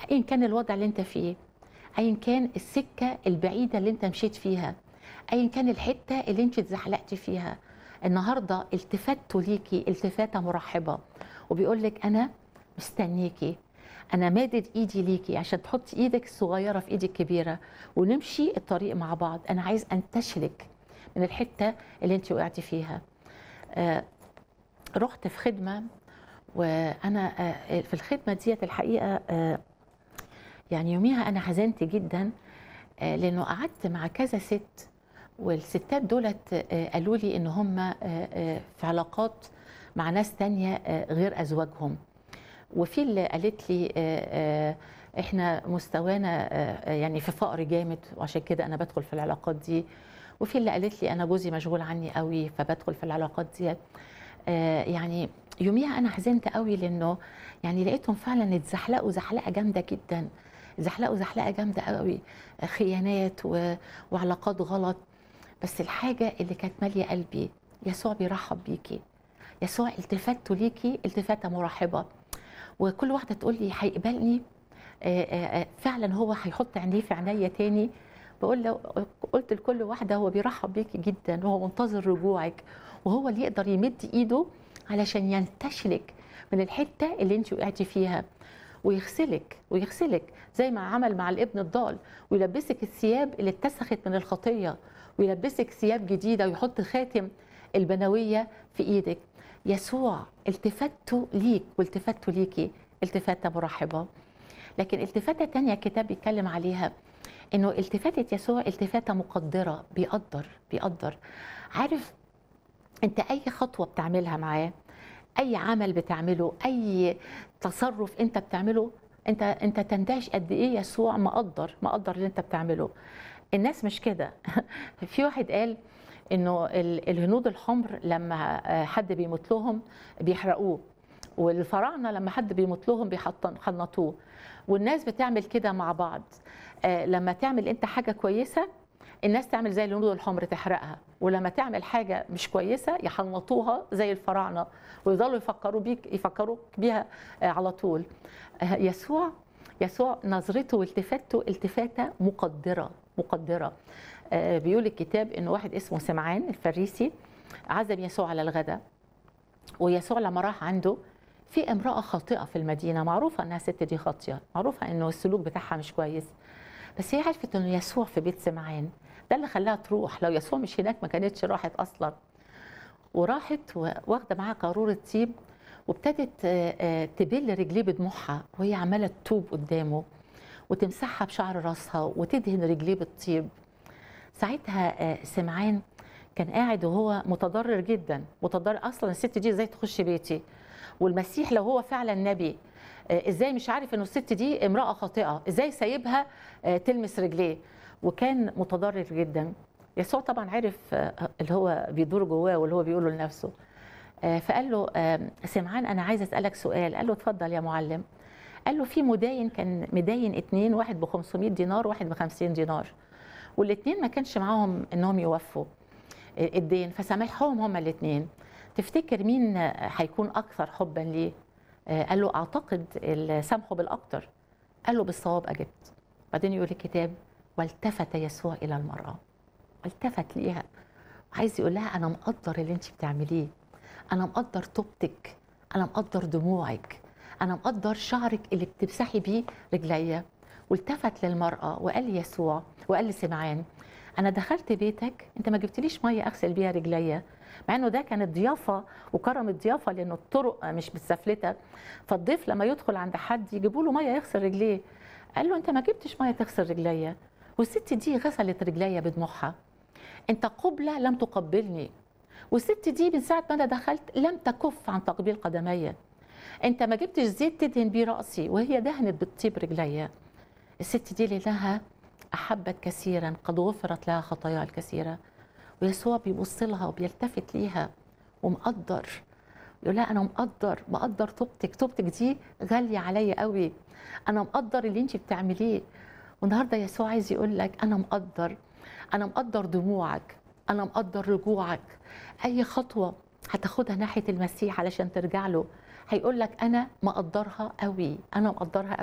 ايا كان الوضع اللي انت فيه ايا كان السكه البعيده اللي انت مشيت فيها ايا كان الحته اللي انت اتزحلقتي فيها النهارده التفاته ليكي التفاته مرحبه وبيقول لك انا مستنيكي انا مادد ايدي ليكي عشان تحطي ايدك الصغيره في ايدي الكبيره ونمشي الطريق مع بعض انا عايز انتشلك من الحته اللي انت وقعتي فيها آه رحت في خدمه وانا آه في الخدمه ديت الحقيقه آه يعني يوميها انا حزنت جدا آه لانه قعدت مع كذا ست والستات دولت آه قالوا لي ان هم آه آه في علاقات مع ناس تانية آه غير ازواجهم وفي اللي قالت لي آه آه احنا مستوانا آه يعني في فقر جامد وعشان كده انا بدخل في العلاقات دي وفي اللي قالت لي انا جوزي مشغول عني قوي فبدخل في العلاقات ديت آه يعني يوميها انا حزنت قوي لانه يعني لقيتهم فعلا اتزحلقوا زحلقه جامده جدا زحلقوا زحلقه جامده قوي خيانات و... وعلاقات غلط بس الحاجه اللي كانت ماليه قلبي يسوع بيرحب بيكي يسوع التفاته ليكي التفاته مرحبه وكل واحده تقول لي هيقبلني فعلا هو هيحط عينيه في عينيا تاني بقول له قلت لكل واحده هو بيرحب بيكي جدا وهو منتظر رجوعك وهو اللي يقدر يمد ايده علشان ينتشلك من الحته اللي انت وقعتي فيها ويغسلك ويغسلك زي ما عمل مع الابن الضال ويلبسك الثياب اللي اتسخت من الخطيه ويلبسك ثياب جديده ويحط خاتم البنويه في ايدك يسوع التفاته ليك والتفاته ليكي التفاته مرحبه لكن التفاته تانية الكتاب بيتكلم عليها انه التفاته يسوع التفاته مقدره بيقدر بيقدر عارف انت اي خطوه بتعملها معاه اي عمل بتعمله اي تصرف انت بتعمله انت انت تندهش قد ايه يسوع مقدر مقدر اللي انت بتعمله الناس مش كده في واحد قال انه الهنود الحمر لما حد بيموت لهم بيحرقوه والفراعنه لما حد بيموت لهم بيحنطوه والناس بتعمل كده مع بعض لما تعمل انت حاجه كويسه الناس تعمل زي الهنود الحمر تحرقها ولما تعمل حاجه مش كويسه يحنطوها زي الفراعنه ويظلوا يفكروا بيك يفكروك بيها على طول يسوع يسوع نظرته والتفاته التفاته مقدره مقدره بيقول الكتاب ان واحد اسمه سمعان الفريسي عزم يسوع على الغداء ويسوع لما راح عنده في امراه خاطئه في المدينه معروفه انها الست دي خاطيه معروفه انه السلوك بتاعها مش كويس بس هي عرفت انه يسوع في بيت سمعان ده اللي خلاها تروح لو يسوع مش هناك ما كانتش راحت اصلا وراحت واخده معاها قاروره طيب وابتدت تبل رجليه بدموعها وهي عماله تتوب قدامه وتمسحها بشعر راسها وتدهن رجليه بالطيب ساعتها سمعان كان قاعد وهو متضرر جدا متضرر اصلا الست دي ازاي تخش بيتي والمسيح لو هو فعلا نبي ازاي مش عارف انه الست دي امراه خاطئه ازاي سايبها تلمس رجليه وكان متضرر جدا يسوع طبعا عرف اللي هو بيدور جواه واللي هو بيقوله لنفسه فقال له سمعان انا عايز اسالك سؤال قال له اتفضل يا معلم قال له في مداين كان مداين اتنين واحد ب 500 دينار واحد ب 50 دينار والاثنين ما كانش معاهم انهم يوفوا الدين فسامحهم هما الاثنين تفتكر مين هيكون اكثر حبا ليه قال له اعتقد سامحه بالاكثر قال له بالصواب اجبت بعدين يقول الكتاب والتفت يسوع الى المراه والتفت ليها وعايز يقول لها انا مقدر اللي انت بتعمليه انا مقدر توبتك انا مقدر دموعك انا مقدر شعرك اللي بتمسحي بيه رجليا والتفت للمراه وقال يسوع وقال لسمعان انا دخلت بيتك انت ما جبتليش ميه اغسل بيها رجليا مع انه ده كانت ضيافه وكرم الضيافه لانه الطرق مش متسفلته فالضيف لما يدخل عند حد يجيبوا له ميه يغسل رجليه قال له انت ما جبتش ميه تغسل رجليا والست دي غسلت رجليا بدموعها انت قبله لم تقبلني والست دي من ساعه ما انا دخلت لم تكف عن تقبيل قدمي انت ما جبتش زيت تدهن بيه راسي وهي دهنت بالطيب رجليا الست دي لها احبت كثيرا قد غفرت لها خطاياها الكثيره ويسوع بيبص لها وبيلتفت ليها ومقدر يقول لها انا مقدر مقدر توبتك توبتك دي غاليه عليا قوي انا مقدر اللي انت بتعمليه والنهارده يسوع عايز يقول لك انا مقدر انا مقدر دموعك انا مقدر رجوعك اي خطوه هتاخدها ناحيه المسيح علشان ترجع له هيقول لك انا مقدرها قوي انا مقدرها قوي